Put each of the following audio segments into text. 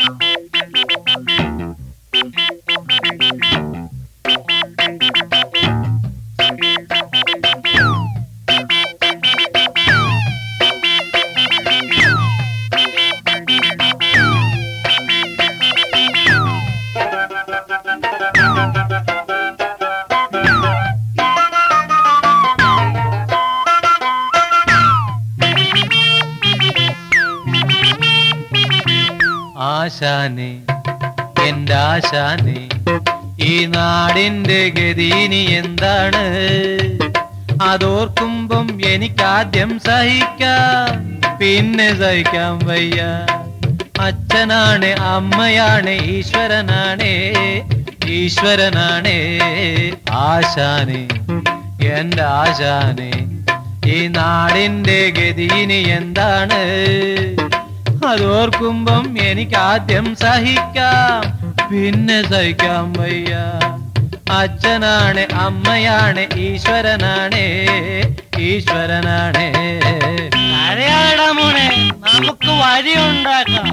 ആശാനെ എന്റെ ആശാനെ ഈ നാടിന്റെ ഗതിനി എന്താണ് അതോർക്കുമ്പം എനിക്കാദ്യം സഹിക്കാം പിന്നെ സഹിക്കാൻ വയ്യ അച്ഛനാണ് അമ്മയാണ് ഈശ്വരനാണേ ഈശ്വരനാണേ ആശാനെ എന്റെ ആശാനെ ഈ നാടിന്റെ ഗതിനി എന്താണ് അതോർക്കുമ്പം എനിക്ക് ആദ്യം സഹിക്കാം പിന്നെ സഹിക്കാൻ വയ്യ അച്ഛനാണ് അമ്മയാണ് ഈശ്വരനാണ് ഈശ്വരനാണ് കരയാടാ മോനെ നമുക്ക് വഴി ഉണ്ടാക്കാം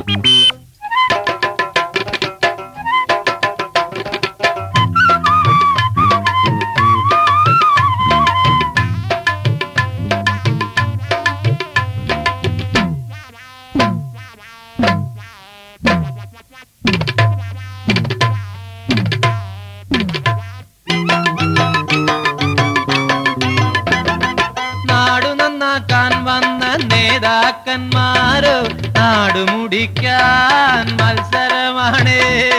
നാടു നന്നാക്കാൻ വന്ന നേതാക്കന്മാരോ നാടു മുടിക്കാൻ മത്സരമാണ്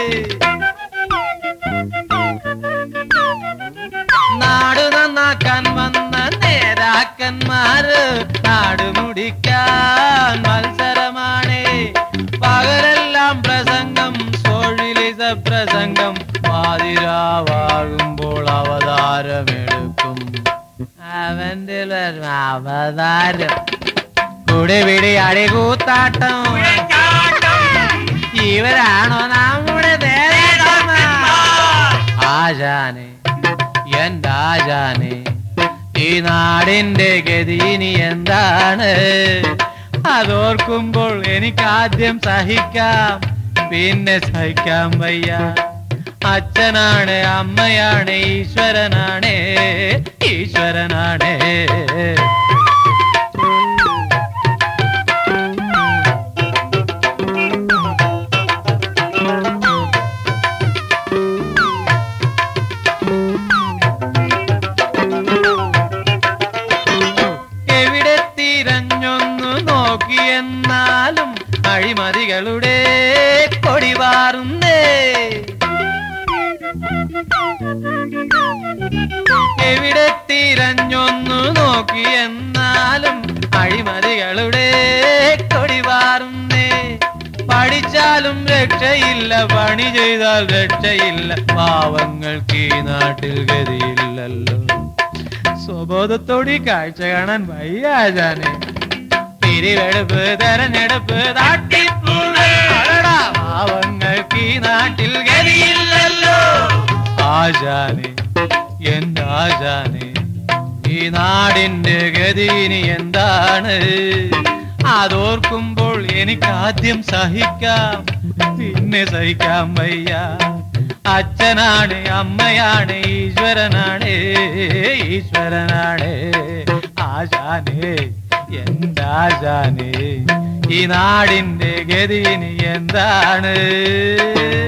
നാടു നന്നാക്കാൻ വന്ന നേതാക്കന്മാര് നാടു മുടിക്കാൻ മത്സരമാണ് പകരെല്ലാം പ്രസംഗം സോഷ്യലിസ പ്രസംഗം പാതിരാവാകുമ്പോൾ അവതാരമെടുക്കും അവന്റെ വരും അവതാരം കൂടെ പിടി അടികൂത്താട്ടം ഇവരാണോ നമ്മുടെ നേതാക്കന്മാർ? ആശാനെ എന്റെ ആശാനെ ഈ നാടിന്റെ ഗതിനി എന്താണ് അതോർക്കുമ്പോൾ എനിക്ക് ആദ്യം സഹിക്കാം പിന്നെ സഹിക്കാൻ വയ്യ അച്ഛനാണ് അമ്മയാണ് ഈശ്വരനാണ് ഈശ്വരനാണ് എവിടെ തിരഞ്ഞൊന്നു നോക്കിയെന്നാലും അഴിമതികളുടെ കൊടിവാറുന്നേ എവിടെ തിരഞ്ഞൊന്നു നോക്കിയെന്നാലും അഴിമതികളുടെ കൊടിവാറുന്നേ പഠിച്ചാലും രക്ഷയില്ല പണി ചെയ്താൽ രക്ഷയില്ല പാവങ്ങൾക്ക് ഈ നാട്ടിൽ ഗതിയില്ലല്ലോ സ്വബോധത്തോടെ കാഴ്ച കാണാൻ വയ്യാജാനെ പിരിവെടുപ്പ് തെരഞ്ഞെടുപ്പ് താട്ടിപ്പൂണ് അടടാ, പാവങ്ങൾക്ക് ഈ നാട്ടിൽ ഗതിയില്ലല്ലോ ആശാനെ എന്റെ ആശാനെ ഈ നാടിന്റെ ഗതിനി എന്താണ് അതോർക്കുമ്പോൾ എനിക്ക് ആദ്യം സഹിക്കാം പിന്നെ സഹിക്കാൻ വയ്യ അച്ഛനാണ് അമ്മയാണ് ഈശ്വരനാണ് ഈശ്വരനാണ് ആശാനെ എന്താശാനെ ഈ നാടിന്റെ ഗതിനി എന്താണ്